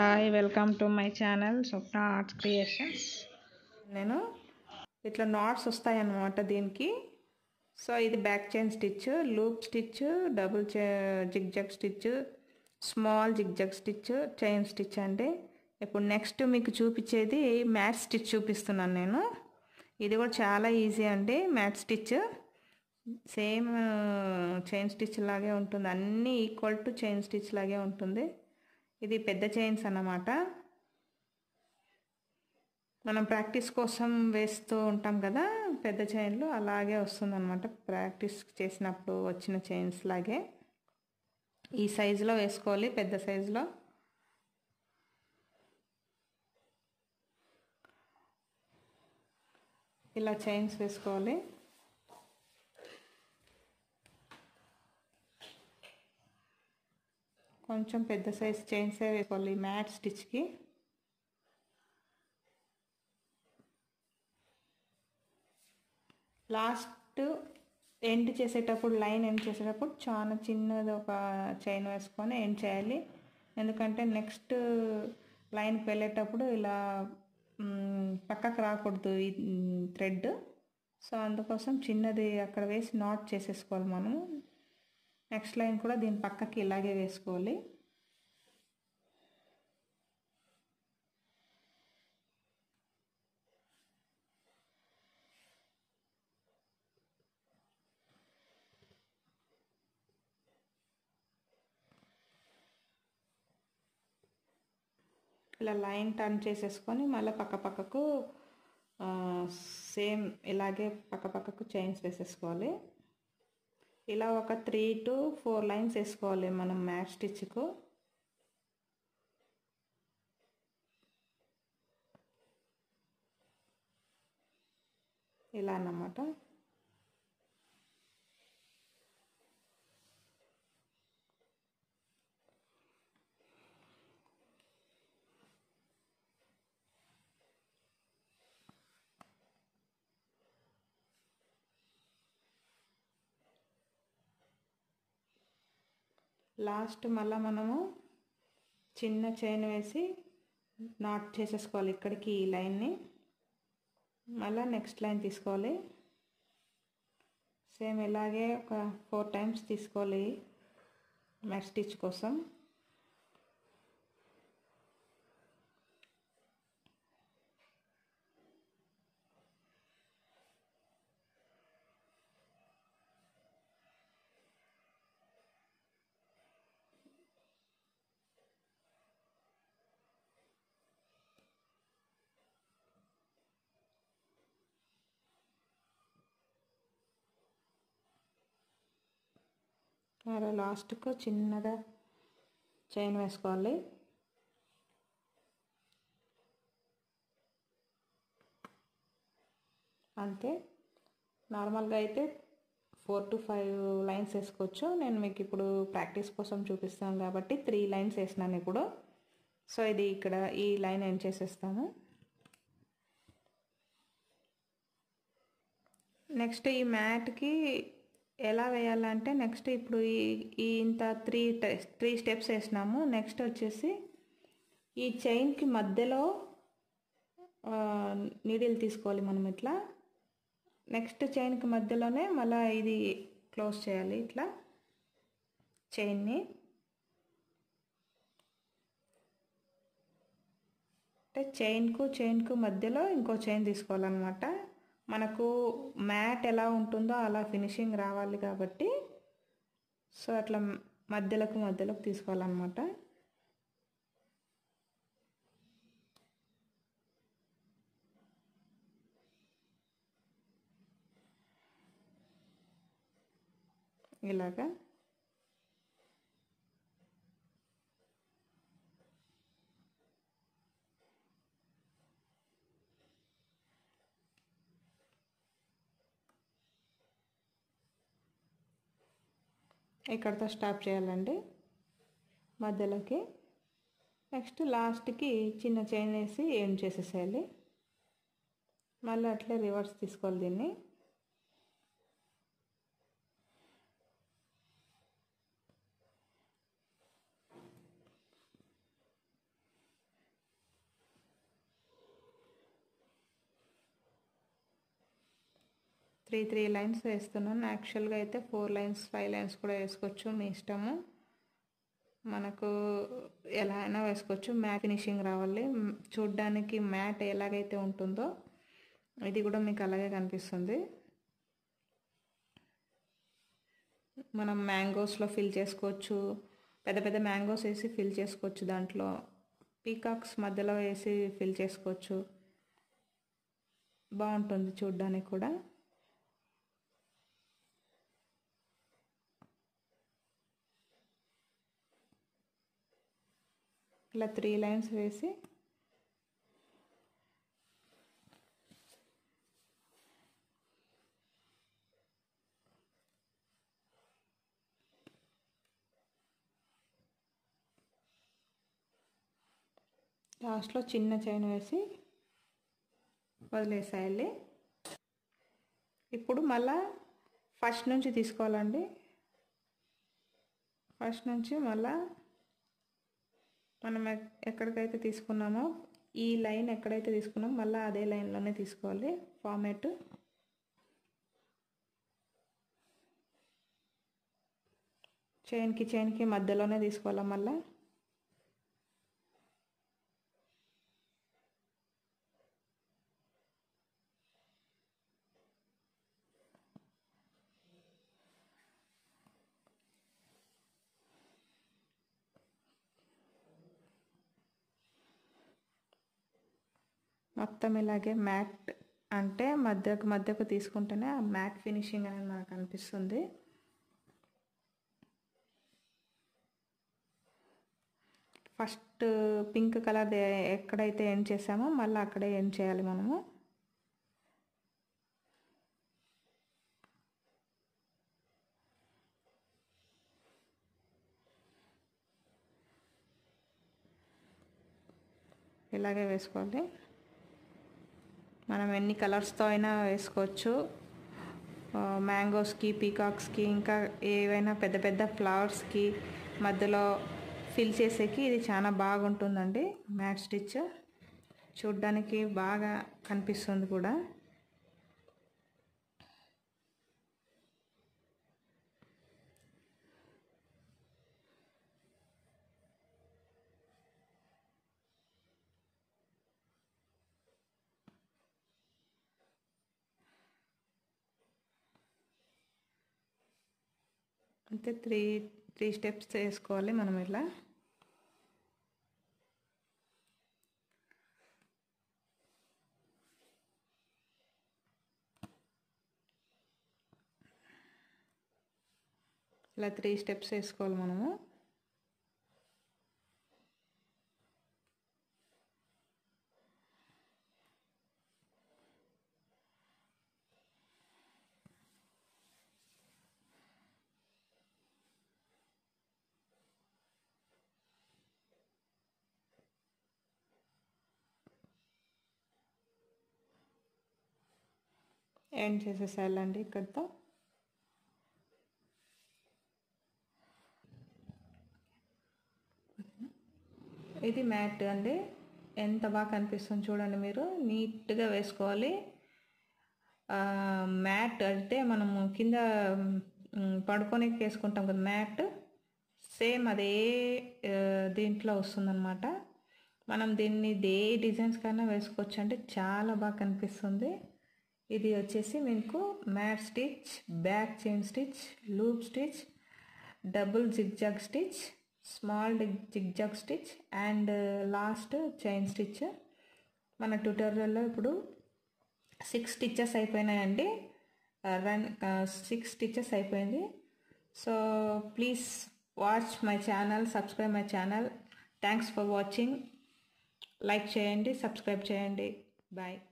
hi welcome to my channel Swapna arts creations నేను ఇట్లా knots వస్తాయన్నమాట దీనికి సో ఇది back chain stitch loop stitch double zigzag stitch small zigzag stitch chain stitch అండి ఇప్పుడు next మీకు చూపించేది మ్యాట్ స్టిచ్ చూపిస్తున్నాను నేను ఇది కూడా చాలా ఈజీ అండి mat stitch same chain stitch లాగే ఉంటుంది అన్నీ ఈక్వల్ టు చైన్ స్టిచ్ లాగే ఉంటుంది ఇది పెద్ద చైన్స్ అన్నమాట మనం ప్రాక్టీస్ కోసం వేస్తూ ఉంటాం కదా పెద్ద చైన్లు అలాగే వస్తుంది అనమాట ప్రాక్టీస్ చేసినప్పుడు వచ్చిన చైన్స్ లాగే ఈ సైజులో వేసుకోవాలి పెద్ద సైజులో ఇలా చైన్స్ వేసుకోవాలి కొంచెం పెద్ద సైజ్ చైన్సే వేసుకోవాలి మ్యాట్ స్టిచ్కి లాస్ట్ ఎండ్ చేసేటప్పుడు లైన్ ఎండ్ చేసేటప్పుడు చాలా చిన్నది ఒక చైన్ వేసుకొని ఎండ్ చేయాలి ఎందుకంటే నెక్స్ట్ లైన్కి వెళ్ళేటప్పుడు ఇలా పక్కకు రాకూడదు ఈ థ్రెడ్ సో అందుకోసం చిన్నది అక్కడ వేసి నాట్ చేసేసుకోవాలి మనం నెక్స్ట్ లైన్ కూడా దీని పక్కకి ఇలాగే వేసుకోవాలి ఇలా లైన్ టర్న్ చేసేసుకొని మళ్ళీ పక్క పక్కకు సేమ్ ఇలాగే పక్క పక్కకు చైన్స్ వేసేసుకోవాలి ఇలా ఒక త్రీ టు ఫోర్ లైన్స్ వేసుకోవాలి మనం మ్యాట్ స్టిచ్కు ఇలా అన్నమాట లాస్ట్ మళ్ళీ మనము చిన్న చైన్ వేసి నాట్ చేసేసుకోవాలి ఇక్కడికి ఈ లైన్ని మళ్ళీ నెక్స్ట్ లైన్ తీసుకోవాలి సేమ్ ఇలాగే ఒక ఫోర్ టైమ్స్ తీసుకోవాలి మ్యాట్ స్టిచ్ కోసం అలా లాస్ట్కు చిన్నగా చైన్ వేసుకోవాలి అంతే నార్మల్గా అయితే ఫోర్ టు ఫైవ్ లైన్స్ వేసుకోవచ్చు నేను మీకు ఇప్పుడు ప్రాక్టీస్ కోసం చూపిస్తాను కాబట్టి త్రీ లైన్స్ వేసినాను ఇప్పుడు సో ఇది ఇక్కడ ఈ లైన్ ఏం చేసేస్తాను నెక్స్ట్ ఈ మ్యాట్కి ఎలా వేయాలంటే నెక్స్ట్ ఇప్పుడు ఈ ఈ ఇంత త్రీ త్రీ స్టెప్స్ వేసినాము నెక్స్ట్ వచ్చేసి ఈ చైన్కి మధ్యలో నీడిల్ తీసుకోవాలి మనం ఇట్లా నెక్స్ట్ చైన్కి మధ్యలోనే మళ్ళీ ఇది క్లోజ్ చేయాలి ఇట్లా చైన్ని అంటే చైన్కు చైన్కు మధ్యలో ఇంకో చైన్ తీసుకోవాలన్నమాట మనకు మ్యాట్ ఎలా ఉంటుందో అలా ఫినిషింగ్ రావాలి కాబట్టి సో అట్లా మధ్యలోకి మధ్యలోకి తీసుకోవాలన్నమాట ఇలాగా ఇక్కడతో స్టాప్ చేయాలండి మధ్యలోకి నెక్స్ట్ లాస్ట్కి చిన్న చైన్ వేసి ఏం చేసేసేయాలి మళ్ళీ అట్లే రివర్స్ తీసుకోవాలి దీన్ని త్రీ త్రీ లైన్స్ వేస్తున్నాను యాక్చువల్గా అయితే ఫోర్ లైన్స్ ఫైవ్ లైన్స్ కూడా వేసుకోవచ్చు మీ ఇష్టము మనకు ఎలా అయినా వేసుకోవచ్చు మ్యాట్ ఫినిషింగ్ రావాలి చూడ్డానికి మ్యాట్ ఎలాగైతే ఉంటుందో ఇది కూడా మీకు అలాగే కనిపిస్తుంది మనం మ్యాంగోస్లో ఫిల్ చేసుకోవచ్చు పెద్ద పెద్ద మ్యాంగోస్ వేసి ఫిల్ చేసుకోవచ్చు దాంట్లో పీకాక్స్ మధ్యలో వేసి ఫిల్ చేసుకోవచ్చు బాగుంటుంది చూడ్డానికి కూడా ఇలా త్రీ లైన్స్ వేసి లాస్ట్లో చిన్న చైన్ వేసి వదిలేసేయాలి ఇప్పుడు మళ్ళా ఫస్ట్ నుంచి తీసుకోవాలండి ఫస్ట్ నుంచి మళ్ళా మనం ఎక్కడికైతే తీసుకున్నామో ఈ లైన్ ఎక్కడైతే తీసుకున్నామో మళ్ళీ అదే లైన్లోనే తీసుకోవాలి ఫార్మేట్ చైన్కి చైన్కి మధ్యలోనే తీసుకోవాలి మళ్ళీ మొత్తం ఇలాగే మ్యాట్ అంటే మధ్యకు మధ్యకు తీసుకుంటేనే ఆ మ్యాట్ ఫినిషింగ్ అనేది మనకు అనిపిస్తుంది ఫస్ట్ పింక్ కలర్ ఎక్కడైతే ఎండ్ చేసామో మళ్ళీ అక్కడే ఎండ్ చేయాలి మనము ఇలాగే వేసుకోవాలి మనం ఎన్ని కలర్స్తో అయినా వేసుకోవచ్చు మ్యాంగోస్కి పీకాక్స్కి ఇంకా ఏవైనా పెద్ద పెద్ద ఫ్లవర్స్కి మధ్యలో ఫిల్ చేసేకి ఇది చాలా బాగుంటుందండి మ్యాట్ స్టిచ్ చూడ్డానికి బాగా కనిపిస్తుంది కూడా అంటే త్రీ త్రీ స్టెప్స్ వేసుకోవాలి మనం ఇలా ఇలా త్రీ స్టెప్స్ వేసుకోవాలి మనము ఎండ్ చేసేసేయాలండి ఇక్కడితో ఇది మ్యాట్ అండి ఎంత బాగా కనిపిస్తుంది చూడండి మీరు నీట్గా వేసుకోవాలి మ్యాట్ అంటే మనము కింద పడుకొని వేసుకుంటాం కదా మ్యాట్ సేమ్ అదే దీంట్లో వస్తుందన్నమాట మనం దీన్ని ఏ డిజైన్స్ కన్నా వేసుకోవచ్చు అంటే చాలా బాగా కనిపిస్తుంది ఇది వచ్చేసి మీకు mat stitch back chain stitch loop stitch double zigzag stitch small zigzag stitch and last chain stitch మన ట్యూటోరియల్లో ఇప్పుడు సిక్స్ స్టిచ్చెస్ అయిపోయినాయండి రన్ సిక్స్ స్టిచ్చెస్ అయిపోయింది so please watch my channel subscribe my channel thanks for watching like చేయండి subscribe చేయండి bye